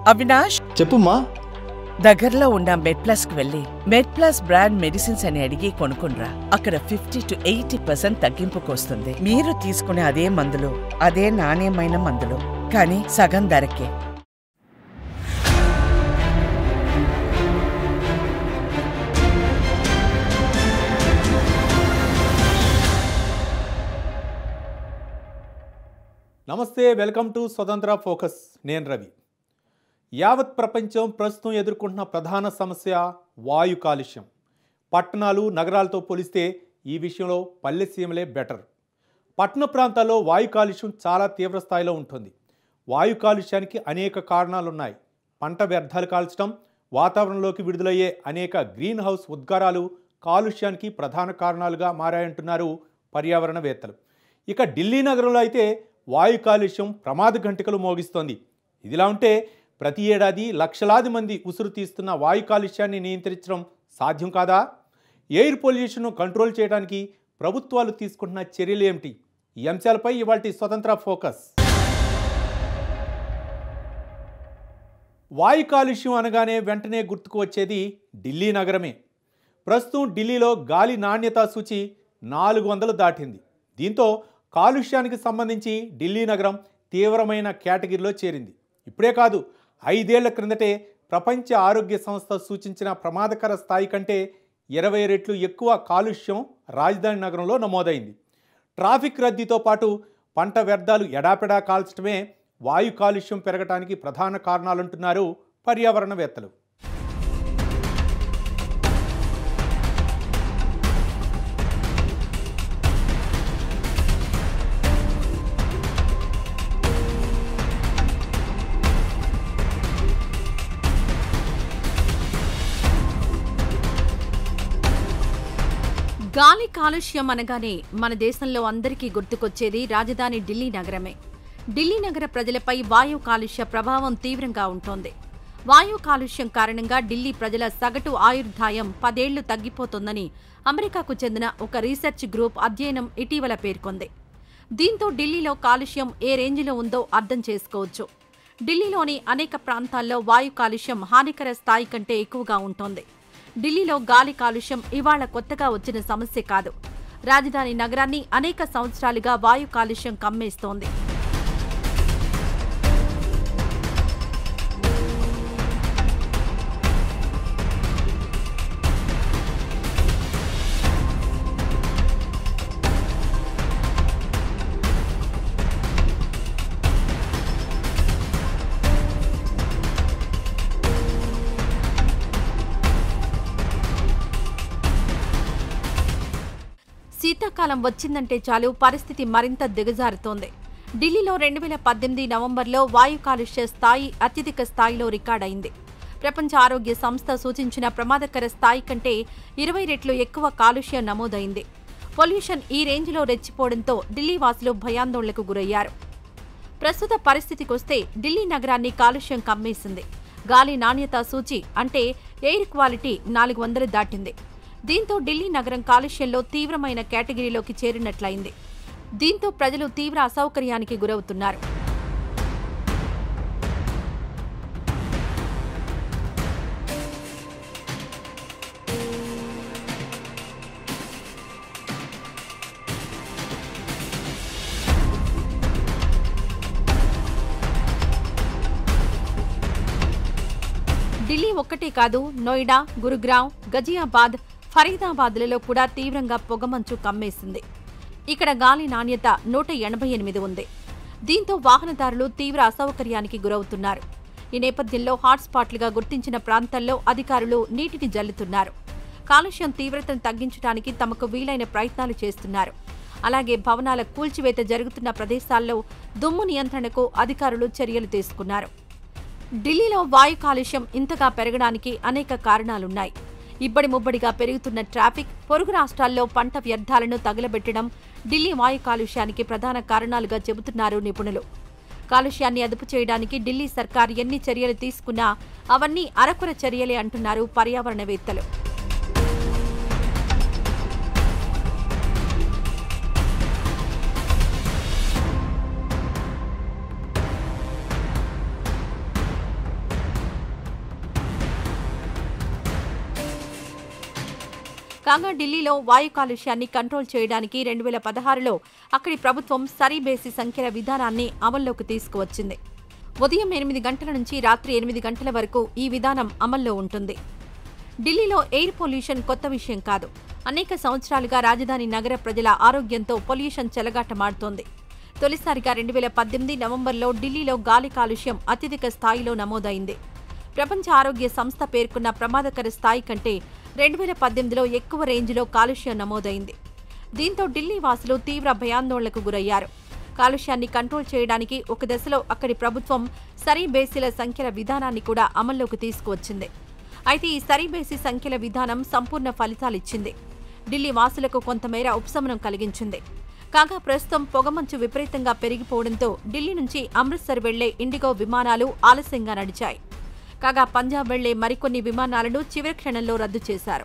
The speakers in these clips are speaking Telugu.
అవినాష్ చెప్పుమ్మా దగ్గరలో ఉన్న మెడ్ ప్లస్ కు వెళ్ళి మెడ్ ప్లస్ బ్రాండ్ మెడిసిన్స్ అని అడిగి కొనుక్కునరా అక్కడ ఫిఫ్టీ టు ఎయిటీ పర్సెంట్ తగ్గింపుకు వస్తుంది మీరు తీసుకునే అదే మందులు అదే నాణ్యమైన మందులు కానీ సగం ధరకే నమస్తే వెల్కమ్ టు స్వతంత్ర ఫోకస్ నేను రవి యావత్ ప్రపంచం ప్రస్తుతం ఎదుర్కొంటున్న ప్రధాన సమస్య వాయు కాలుష్యం పట్టణాలు నగరాలతో పోలిస్తే ఈ విషయంలో పల్లె సీమలే బెటర్ పట్టణ ప్రాంతాల్లో వాయు కాలుష్యం చాలా తీవ్ర స్థాయిలో ఉంటుంది వాయు కాలుష్యానికి అనేక కారణాలున్నాయి పంట వ్యర్థాలు కాల్చడం వాతావరణంలోకి విడుదలయ్యే అనేక గ్రీన్ హౌస్ ఉద్గారాలు కాలుష్యానికి ప్రధాన కారణాలుగా మారాయంటున్నారు పర్యావరణవేత్తలు ఇక ఢిల్లీ నగరంలో అయితే వాయు కాలుష్యం ప్రమాద గంటికలు మోగిస్తోంది ఇదిలా ఉంటే ప్రతి ఏడాది లక్షలాది మంది ఉసురు తీస్తున్న వాయు కాలుష్యాన్ని నియంత్రించడం సాధ్యం కాదా ఎయిర్ పొల్యూషన్ను కంట్రోల్ చేయడానికి ప్రభుత్వాలు తీసుకుంటున్న చర్యలు ఏమిటి ఈ అంశాలపై ఇవాళ స్వతంత్ర ఫోకస్ వాయు కాలుష్యం అనగానే వెంటనే గుర్తుకు వచ్చేది ఢిల్లీ నగరమే ప్రస్తుతం ఢిల్లీలో గాలి నాణ్యత సూచి నాలుగు వందలు దాటింది దీంతో కాలుష్యానికి సంబంధించి ఢిల్లీ నగరం తీవ్రమైన కేటగిరీలో చేరింది ఇప్పుడే కాదు ఐదేళ్ల క్రిందటే ప్రపంచ ఆరోగ్య సంస్థ సూచించిన ప్రమాదకర స్థాయి కంటే ఇరవై రెట్లు ఎక్కువ కాలుష్యం రాజధాని నగరంలో నమోదైంది ట్రాఫిక్ రద్దీతో పాటు పంట వ్యర్థాలు ఎడాపెడా కాల్చడమే వాయు కాలుష్యం పెరగటానికి ప్రధాన కారణాలంటున్నారు పర్యావరణవేత్తలు గాలి కాలుష్యం అనగానే మన దేశంలో అందరికీ గుర్తుకొచ్చేది రాజధాని ఢిల్లీ నగరమే ఢిల్లీ నగర ప్రజలపై వాయు కాలుష్య ప్రభావం తీవ్రంగా ఉంటోంది వాయు కాలుష్యం కారణంగా ఢిల్లీ ప్రజల సగటు ఆయుర్దాయం పదేళ్లు తగ్గిపోతోందని అమెరికాకు చెందిన ఒక రీసెర్చ్ గ్రూప్ అధ్యయనం ఇటీవల పేర్కొంది దీంతో ఢిల్లీలో కాలుష్యం ఏ రేంజ్లో ఉందో అర్థం చేసుకోవచ్చు ఢిల్లీలోని అనేక ప్రాంతాల్లో వాయు కాలుష్యం హానికర స్థాయి కంటే ఎక్కువగా ఉంటోంది ఢిల్లీలో గాలి కాలుష్యం ఇవాళ కొత్తగా వచ్చిన సమస్య కాదు రాజధాని నగరాన్ని అనేక సంవత్సరాలుగా వాయు కాలుష్యం కమ్మేస్తోంది శీతాకాలం వచ్చిందంటే చాలు పరిస్థితి మరింత దిగజారుతోంది ఢిల్లీలో రెండు వేల పద్దెనిమిది నవంబర్లో వాయు కాలుష్య స్థాయి అత్యధిక స్థాయిలో రికార్డైంది ప్రపంచ ఆరోగ్య సంస్థ సూచించిన ప్రమాదకర స్థాయి కంటే ఇరవై రెట్లు ఎక్కువ కాలుష్యం నమోదైంది పొల్యూషన్ ఈ రేంజ్లో రెచ్చిపోవడంతో ఢిల్లీ వాసులు భయాందోళనకు గురయ్యారు ప్రస్తుత పరిస్థితికొస్తే ఢిల్లీ నగరాన్ని కాలుష్యం కమ్మేసింది గాలి నాణ్యత సూచి అంటే ఎయిర్ క్వాలిటీ నాలుగు వందలు దాటింది దీంతో ఢిల్లీ నగరం కాలుష్యంలో తీవ్రమైన కేటగిరీలోకి చేరినట్లయింది దీంతో ప్రజలు తీవ్ర అసౌకర్యానికి గురవుతున్నారు ఢిల్లీ ఒక్కటే కాదు నోయిడా గురుగ్రామ్ గజియాబాద్ ఫరీదాబాద్లలో కూడా తీవ్రంగా పొగమంచు కమ్మేసింది ఇక్కడ గాలి నాణ్యత నూట ఎనభై ఎనిమిది ఉంది దీంతో వాహనదారులు తీవ్ర అసౌకర్యానికి గురవుతున్నారు ఈ నేపథ్యంలో హాట్స్పాట్లుగా గుర్తించిన ప్రాంతాల్లో అధికారులు నీటిని జల్లుతున్నారు కాలుష్యం తీవ్రతను తగ్గించడానికి తమకు వీలైన ప్రయత్నాలు చేస్తున్నారు అలాగే భవనాల కూల్చివేత జరుగుతున్న ప్రదేశాల్లో దుమ్ము నియంత్రణకు అధికారులు చర్యలు తీసుకున్నారు ఢిల్లీలో వాయు కాలుష్యం ఇంతగా పెరగడానికి అనేక కారణాలున్నాయి ఇబ్బడి ముబ్బడిగా పెరుగుతున్న ట్రాఫిక్ పొరుగు రాష్ట్రాల్లో పంట వ్యర్థాలను తగలబెట్టడం ఢిల్లీ వాయు కాలుష్యానికి ప్రధాన కారణాలుగా చెబుతున్నారు నిపుణులు కాలుష్యాన్ని అదుపు చేయడానికి ఢిల్లీ సర్కార్ ఎన్ని చర్యలు తీసుకున్నా అవన్నీ అరకుర చర్యలే అంటున్నారు పర్యావరణవేత్తలు కాగా ఢిల్లీలో వాయు కాలుష్యాన్ని కంట్రోల్ చేయడానికి రెండు వేల పదహారులో అక్కడి ప్రభుత్వం సరీబేసి సంఖ్యల విధానాన్ని అమల్లోకి తీసుకువచ్చింది ఉదయం ఎనిమిది గంటల నుంచి రాత్రి ఎనిమిది గంటల వరకు ఈ విధానం అమల్లో ఉంటుంది ఢిల్లీలో ఎయిర్ పొల్యూషన్ కొత్త విషయం కాదు అనేక సంవత్సరాలుగా రాజధాని నగర ప్రజల ఆరోగ్యంతో పొల్యూషన్ చెలగాటమాడుతోంది తొలిసారిగా రెండు వేల పద్దెనిమిది నవంబర్లో ఢిల్లీలో గాలి కాలుష్యం అత్యధిక స్థాయిలో నమోదైంది ప్రపంచ ఆరోగ్య సంస్థ పేర్కొన్న ప్రమాదకర స్థాయి కంటే రెండు వేల పద్దెనిమిదిలో ఎక్కువ రేంజ్లో కాలుష్యం నమోదైంది దీంతో ఢిల్లీ వాసులు తీవ్ర భయాందోళనకు గురయ్యారు కాలుష్యాన్ని కంట్రోల్ చేయడానికి ఒక దశలో అక్కడి ప్రభుత్వం సరీబేసీల సంఖ్యల విధానాన్ని కూడా అమల్లోకి తీసుకువచ్చింది అయితే ఈ సరీబేసి సంఖ్యల విధానం సంపూర్ణ ఫలితాలిచ్చింది ఢిల్లీ వాసులకు కొంతమేర ఉపశమనం కలిగించింది కాగా ప్రస్తుతం పొగమంచు విపరీతంగా పెరిగిపోవడంతో ఢిల్లీ నుంచి అమృత్సర్ వెళ్లే ఇండిగో విమానాలు ఆలస్యంగా నడిచాయి కాగా పంజాబ్ వెళ్లే మరికొన్ని విమానాలను చివరి క్షణంలో రద్దు చేశారు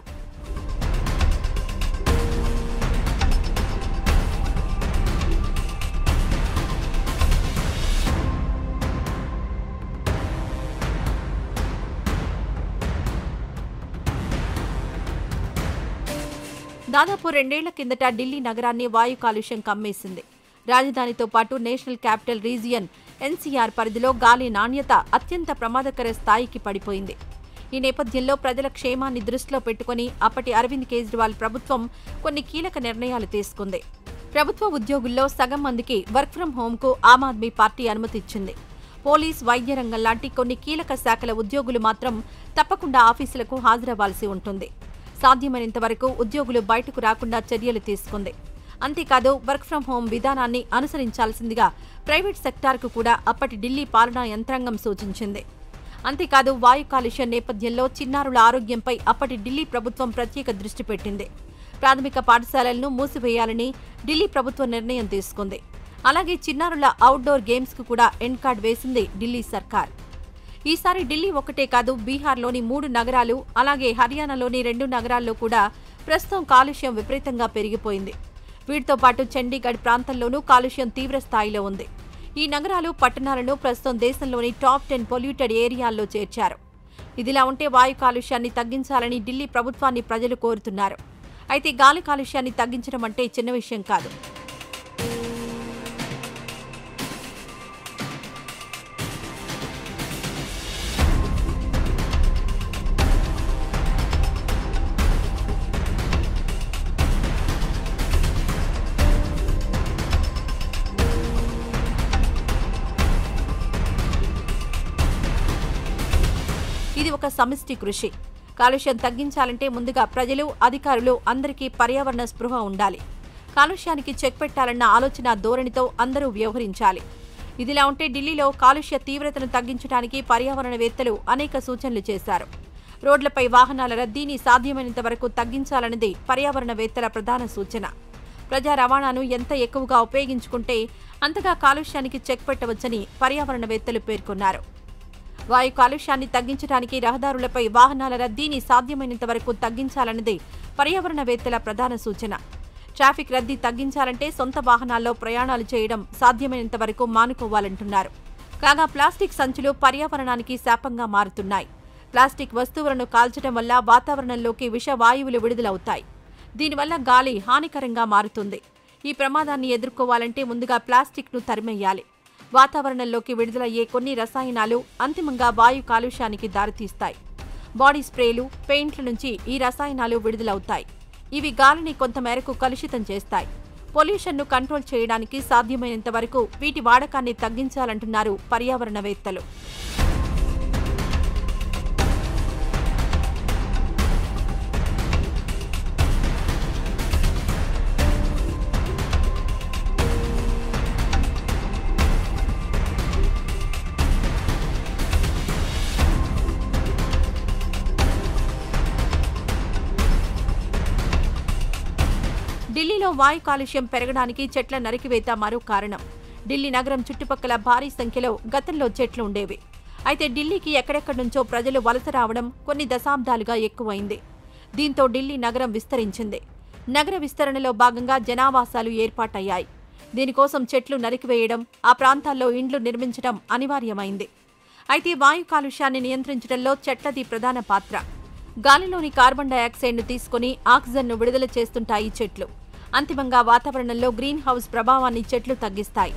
దాదాపు రెండేళ్ల కిందట ఢిల్లీ నగరాన్ని వాయు కాలుష్యం కమ్మేసింది రాజధానితో పాటు నేషనల్ క్యాపిటల్ రీజియన్ ఎన్సీఆర్ పరిధిలో గాలి నాణ్యత అత్యంత ప్రమాదకర స్థాయికి పడిపోయింది ఈ నేపథ్యంలో ప్రజల క్షేమాన్ని దృష్టిలో పెట్టుకుని అప్పటి అరవింద్ కేజ్రీవాల్ ప్రభుత్వం కొన్ని కీలక నిర్ణయాలు తీసుకుంది ప్రభుత్వ ఉద్యోగుల్లో సగం మందికి వర్క్ ఫ్రం హోంకు ఆమ్ ఆద్మీ పార్టీ అనుమతి ఇచ్చింది పోలీస్ వైద్య రంగం లాంటి కొన్ని కీలక శాఖల ఉద్యోగులు మాత్రం తప్పకుండా ఆఫీసులకు హాజరవ్వాల్సి ఉంటుంది సాధ్యమైనంత వరకు ఉద్యోగులు బయటకు రాకుండా చర్యలు తీసుకుంది అంతేకాదు వర్క్ ఫ్రం హోం విధానాన్ని అనుసరించాల్సిందిగా ప్రైవేట్ సెక్టార్కు కూడా అప్పటి ఢిల్లీ పాలనా యంత్రాంగం సూచించింది అంతేకాదు వాయు కాలుష్యం నేపథ్యంలో చిన్నారుల ఆరోగ్యంపై అప్పటి ఢిల్లీ ప్రభుత్వం ప్రత్యేక దృష్టి పెట్టింది ప్రాథమిక పాఠశాలలను మూసివేయాలని ఢిల్లీ ప్రభుత్వం నిర్ణయం తీసుకుంది అలాగే చిన్నారుల అవుట్డోర్ గేమ్స్ కు కూడా ఎండ్ కార్డ్ వేసింది ఢిల్లీ సర్కార్ ఈసారి ఢిల్లీ ఒకటే కాదు బీహార్లోని మూడు నగరాలు అలాగే హర్యానాలోని రెండు నగరాల్లో కూడా ప్రస్తుతం కాలుష్యం విపరీతంగా పెరిగిపోయింది వీటితో పాటు చండీగఢ్ ప్రాంతంలోనూ కాలుష్యం తీవ్ర స్థాయిలో ఉంది ఈ నగరాలు పట్టణాలను ప్రస్తుతం దేశంలోని టాప్ టెన్ పొల్యూటెడ్ ఏరియాల్లో చేర్చారు ఇదిలా ఉంటే వాయు కాలుష్యాన్ని తగ్గించాలని ఢిల్లీ ప్రభుత్వాన్ని ప్రజలు కోరుతున్నారు అయితే గాలి కాలుష్యాన్ని తగ్గించడం అంటే చిన్న విషయం కాదు ఇది ఒక సమిష్టి కృషి కాలుష్యం తగ్గించాలంటే ముందుగా ప్రజలు అధికారులు అందరికీ పర్యావరణ స్పృహ ఉండాలి కాలుష్యానికి చెక్ పెట్టాలన్న ఆలోచన ధోరణితో అందరూ వ్యవహరించాలి ఇదిలా ఉంటే ఢిల్లీలో కాలుష్య తీవ్రతను తగ్గించడానికి పర్యావరణవేత్తలు అనేక సూచనలు చేశారు రోడ్లపై వాహనాల రద్దీని సాధ్యమైనంత వరకు తగ్గించాలన్నది పర్యావరణవేత్తల ప్రధాన సూచన ప్రజా రవాణాను ఎంత ఎక్కువగా ఉపయోగించుకుంటే అంతగా కాలుష్యానికి చెక్ పెట్టవచ్చని పర్యావరణవేత్తలు పేర్కొన్నారు వాయు కాలుష్యాన్ని తగ్గించడానికి రహదారులపై వాహనాల రద్దీని సాధ్యమైనంత వరకు తగ్గించాలన్నది పర్యావరణవేత్తల ప్రధాన సూచన ట్రాఫిక్ రద్దీ తగ్గించాలంటే సొంత వాహనాల్లో ప్రయాణాలు చేయడం సాధ్యమైనంత వరకు మానుకోవాలంటున్నారు కాగా ప్లాస్టిక్ సంచులు పర్యావరణానికి శాపంగా మారుతున్నాయి ప్లాస్టిక్ వస్తువులను కాల్చడం వల్ల వాతావరణంలోకి విష వాయువులు విడుదలవుతాయి దీనివల్ల గాలి హానికరంగా మారుతుంది ఈ ప్రమాదాన్ని ఎదుర్కోవాలంటే ముందుగా ప్లాస్టిక్ను తరిమేయాలి వాతావరణంలోకి విడుదలయ్యే కొన్ని రసాయనాలు అంతిమంగా వాయు కాలుష్యానికి దారితీస్తాయి బాడీ స్ప్రేలు పెయింట్ల నుంచి ఈ రసాయనాలు విడుదలవుతాయి ఇవి గాలిని కొంతమేరకు కలుషితం చేస్తాయి పొల్యూషన్ను కంట్రోల్ చేయడానికి సాధ్యమైనంత వరకు వీటి వాడకాన్ని తగ్గించాలంటున్నారు పర్యావరణవేత్తలు ఢిల్లీలో వాయు కాలుష్యం పెరగడానికి చెట్ల నరికివేత మరో కారణం ఢిల్లీ నగరం చుట్టుపక్కల భారీ సంఖ్యలో గతంలో చెట్లు ఉండేవి అయితే ఢిల్లీకి ఎక్కడెక్కడి నుంచో ప్రజలు వలస రావడం కొన్ని దశాబ్దాలుగా ఎక్కువైంది దీంతో ఢిల్లీ నగరం విస్తరించింది నగర విస్తరణలో భాగంగా జనావాసాలు ఏర్పాటయ్యాయి దీనికోసం చెట్లు నరికివేయడం ఆ ప్రాంతాల్లో ఇండ్లు నిర్మించడం అనివార్యమైంది అయితే వాయు కాలుష్యాన్ని నియంత్రించడంలో చెట్లది ప్రధాన పాత్ర గాలిలోని కార్బన్ డయాక్సైడ్ను తీసుకుని ఆక్సిజన్ను విడుదల చేస్తుంటాయి చెట్లు అంతిమంగా వాతావరణంలో గ్రీన్ హౌస్ ప్రభావాన్ని చెట్లు తగ్గిస్తాయి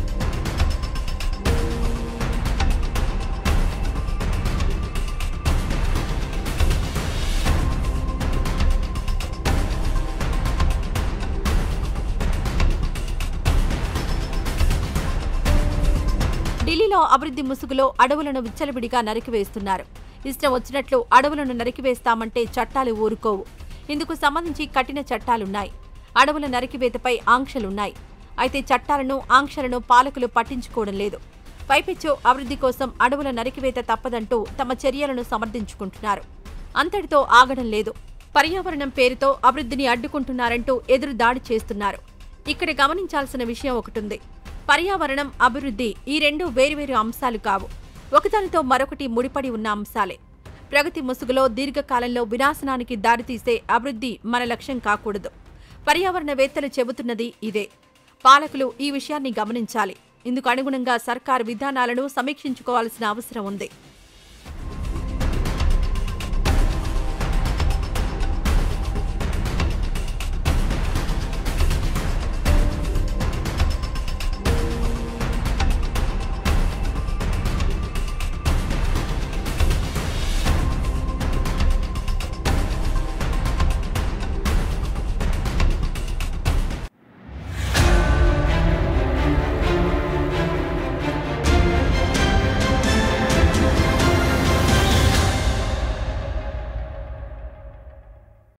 ఢిల్లీలో అభివృద్ధి ముసుగులో అడవులను విచ్చలవిడిగా నరికివేస్తున్నారు ఇష్టం వచ్చినట్లు అడవులను నరికివేస్తామంటే చట్టాలు ఊరుకోవు ఇందుకు సంబంధించి కఠిన చట్టాలున్నాయి అడవుల నరికివేతపై ఆంక్షలున్నాయి అయితే చట్టాలను ఆంక్షలను పాలకులు పట్టించుకోవడం లేదు పైపెచ్చు అభివృద్ధి కోసం అడవుల నరికివేత తప్పదంటూ తమ చర్యలను సమర్థించుకుంటున్నారు అంతటితో ఆగడం లేదు పర్యావరణం పేరుతో అభివృద్ధిని అడ్డుకుంటున్నారంటూ ఎదురు దాడి చేస్తున్నారు ఇక్కడ గమనించాల్సిన విషయం ఒకటుంది పర్యావరణం అభివృద్ధి ఈ రెండు వేర్వేరు అంశాలు కావు ఒకదానితో మరొకటి ముడిపడి ఉన్న అంశాలే ప్రగతి ముసుగులో దీర్ఘకాలంలో వినాశనానికి దారితీసే అభివృద్ధి మన లక్ష్యం కాకూడదు పర్యావరణవేత్తలు చెబుతున్నది ఇదే పాలకులు ఈ విషయాన్ని గమనించాలి ఇందుకు అనుగుణంగా సర్కార్ విధానాలను సమీక్షించుకోవాల్సిన అవసరం ఉంది